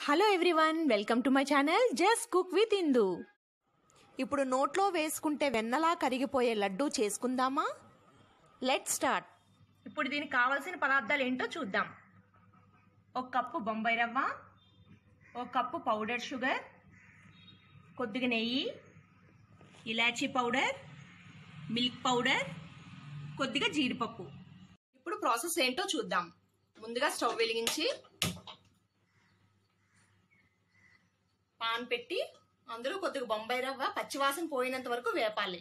hello everyone welcome to my channel just cook with Indu ఇప్పుడు నోట్లో వేసుకుంటే వెన్నలా కరిగిపోయే లడ్డూ చేసుకుందామా లెట్ స్టార్ట్ ఇప్పుడు దీనికి కావాల్సిన పదార్థాలు ఏంటో చూద్దాం ఒక కప్పు బొంబాయి రవ్వ ఒక కప్పు పౌడర్ షుగర్ కొద్దిగా నెయ్యి ఇలాచీ పౌడర్ మిల్క్ పౌడర్ కొద్దిగా జీడిపప్పు ఇప్పుడు ప్రాసెస్ ఏంటో చూద్దాం ముందుగా స్టవ్ వెలిగించి పాన్ పెట్టి అందులో కొద్దిగా బొంబాయి రవ్వ పచ్చివాసన పోయినంత వరకు వేపాలి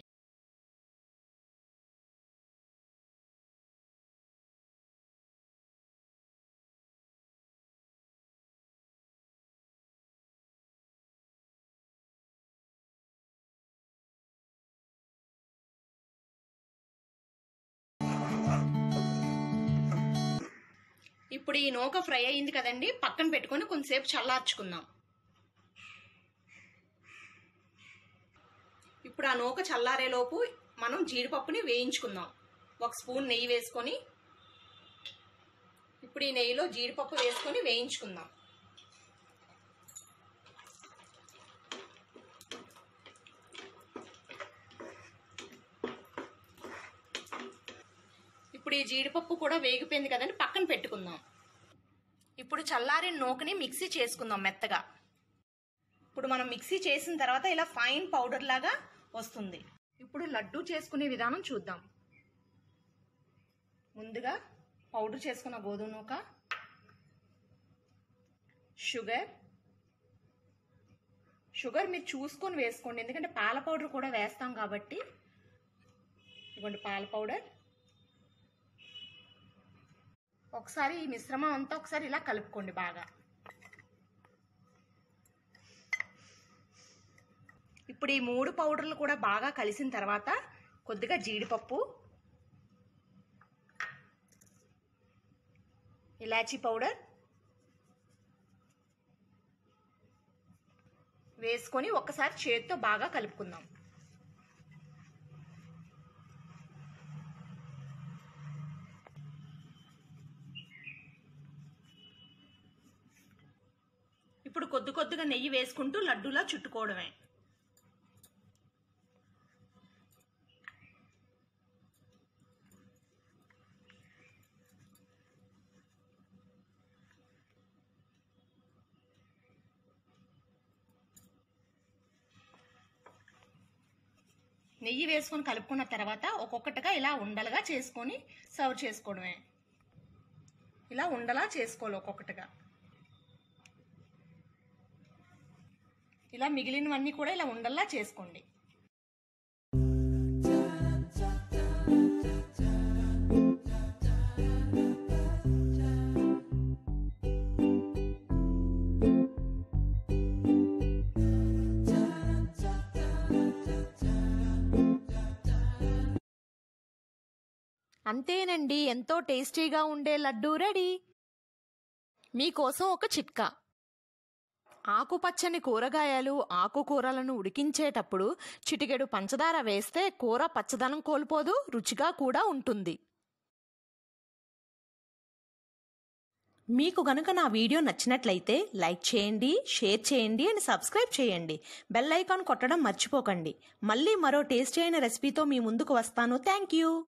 ఇప్పుడు ఈ నూక ఫ్రై అయింది కదండి పక్కన పెట్టుకొని కొంతసేపు చల్లార్చుకుందాం ఇప్పుడు ఆ నూక చల్లారేలోపు మనం జీడిపప్పుని వేయించుకుందాం ఒక స్పూన్ నెయ్యి వేసుకొని ఇప్పుడు ఈ నెయ్యిలో జీడిపప్పు వేసుకొని వేయించుకుందాం ఇప్పుడు ఈ జీడిపప్పు కూడా వేగిపోయింది కదండి పక్కన పెట్టుకుందాం ఇప్పుడు చల్లారిన నూకని మిక్సీ చేసుకుందాం మెత్తగా ఇప్పుడు మనం మిక్సీ చేసిన తర్వాత ఇలా ఫైన్ పౌడర్ లాగా వస్తుంది ఇప్పుడు లడ్డు చేసుకునే విధానం చూద్దాం ముందుగా పౌడర్ చేసుకున్న గోధుమ నూక షుగర్ షుగర్ మీరు చూసుకొని వేసుకోండి ఎందుకంటే పాల పౌడర్ కూడా వేస్తాం కాబట్టి ఇదిగోండి పాల పౌడర్ ఒకసారి ఈ మిశ్రమం అంతా ఒకసారి ఇలా కలుపుకోండి బాగా ఇప్పుడు ఈ మూడు పౌడర్లు కూడా బాగా కలిసిన తర్వాత కొద్దిగా జీడిపప్పు ఇలాచీ పౌడర్ వేసుకొని ఒక్కసారి చేతితో బాగా కలుపుకుందాం ఇప్పుడు కొద్ది కొద్దిగా నెయ్యి వేసుకుంటూ లడ్డూలా చుట్టుకోవడమే నెయ్యి వేసుకొని కలుపుకున్న తర్వాత ఒక్కొక్కటిగా ఇలా ఉండలుగా చేసుకొని సర్వ్ చేసుకోవడమే ఇలా ఉండలా చేసుకోవాలి ఒక్కొక్కటిగా ఇలా మిగిలినవన్నీ కూడా ఇలా ఉండల్లా చేసుకోండి అంతేనండి ఎంతో టేస్టీగా ఉండే లడ్డూ రెడీ మీకోసం ఒక చిట్కా ఆకుపచ్చని కూరగాయలు ఆకుకూరలను ఉడికించేటప్పుడు చిటికెడు పంచదార వేస్తే కూర పచ్చదనం కోల్పోదు రుచిగా కూడా ఉంటుంది మీకు గనుక నా వీడియో నచ్చినట్లయితే లైక్ చేయండి షేర్ చేయండి అండ్ సబ్స్క్రైబ్ చేయండి బెల్ ఐకాన్ కొట్టడం మర్చిపోకండి మళ్ళీ మరో టేస్టీ అయిన రెసిపీతో మీ ముందుకు వస్తాను థ్యాంక్ యూ